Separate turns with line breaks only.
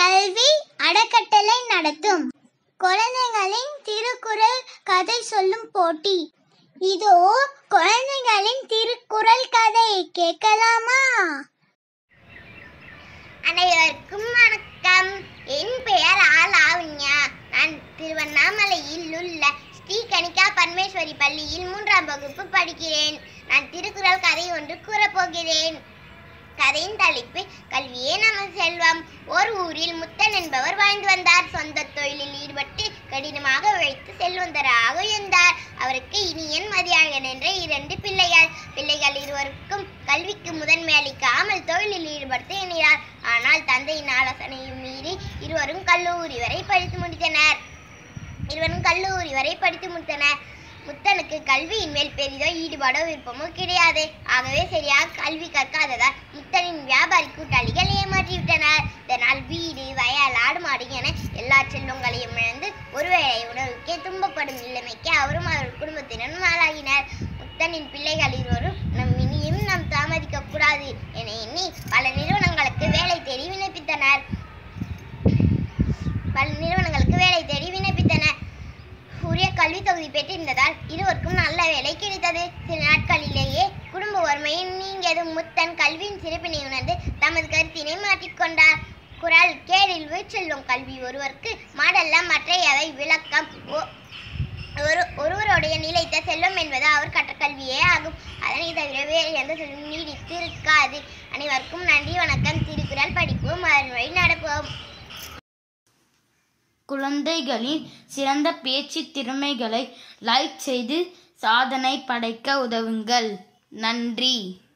கல்வி அறக்கட்டளை நடத்தும் குழந்தைகளின் திருக்குறள் கதை சொல்லும் போட்டி இதோ குழந்தைகளின் திருக்குறள் கதை கேட்கலாமா
அனைவருக்கும் வணக்கம் என் பெயர் ஆ லாவண்யா நான் திருவண்ணாமலையில் உள்ள ஸ்ரீ கணிகா பரமேஸ்வரி பள்ளியில் மூன்றாம் வகுப்பு படிக்கிறேன் நான் திருக்குறள் கதை ஒன்று கூறப்போகிறேன் கதையின் தலைப்பு கல்வியே நம செல்வம் ஒரு ஊரில் முத்தன் என்பவர் வாழ்ந்து வந்தார் சொந்த தொழிலில் ஈடுபட்டு கடினமாக உழைத்து செல்வந்தராக இருந்தார் அவருக்கு இனியன் மதியாளன் என்ற இரண்டு பிள்ளைகள் பிள்ளைகள் இருவருக்கும் கல்விக்கு முதன்மை அளிக்காமல் தொழிலில் ஈடுபடுத்த எண்ணினார் ஆனால் தந்தையின் ஆலோசனையும் மீறி இருவரும் கல்லூரி வரை படித்து முடித்தனர் இருவரும் கல்லூரி வரை படித்து முடித்தனர் முத்தனுக்கு கல்வியின் மேல் பெரிதோ ஈடுபாடோ விருப்பமோ கிடையாது ஆகவே சரியாக கல்வி கற்காததால் முத்தனின் வியாபாரி கூட்டாளிகள் ஏமாற்றிவிட்டனர் இதனால் வீடு வயல் ஆடு மாடு என எல்லா செல்வங்களையும் இழந்து ஒருவேளை உணவுக்கே துன்பப்படும் நிலைமைக்கு அவரும் அவர் குடும்பத்தினரும் ஆளாகினர் முத்தனின் பிள்ளைகள் இருவரும் நம் இனியும் நாம் தாமதிக்க கூடாது என எண்ணி பல நிறுவனங்களுக்கு வேலை தேடி விண்ணப்பித்தனர் பல நிறுவனங்களுக்கு வேலை தேடி விண்ணப்பித்தனர் உரிய கல்வி தொகுதி பெற்றிருந்ததால் இருவருக்கும் நல்ல வேலை கிடைத்தது சில நாட்களிலேயே குடும்ப வறுமையை நீங்கியது முத்தன் கல்வியின் சிறப்பினை உணர்ந்து தமது கருத்தினை மாற்றிக்கொண்டார் குரல் கேடில் செல்லும் கல்வி ஒருவருக்கு மாடல்ல மற்றையவை விளக்கம் ஒ- ஒரு ஒருவருடைய நிலைத்த செல்வம் என்பது அவர் கற்ற கல்வியே ஆகும் அதனை தவிர வேறு எந்த செல்வம் நீடித்து இருக்காது அனைவருக்கும் நன்றி வணக்கம் திருக்குறள் படிப்போம் அதன் வழி நடப்போம்
குழந்தைகளின் சிறந்த பேச்சு திறமைகளை லைக் செய்து சாதனை படைக்க உதவுங்கள் நன்றி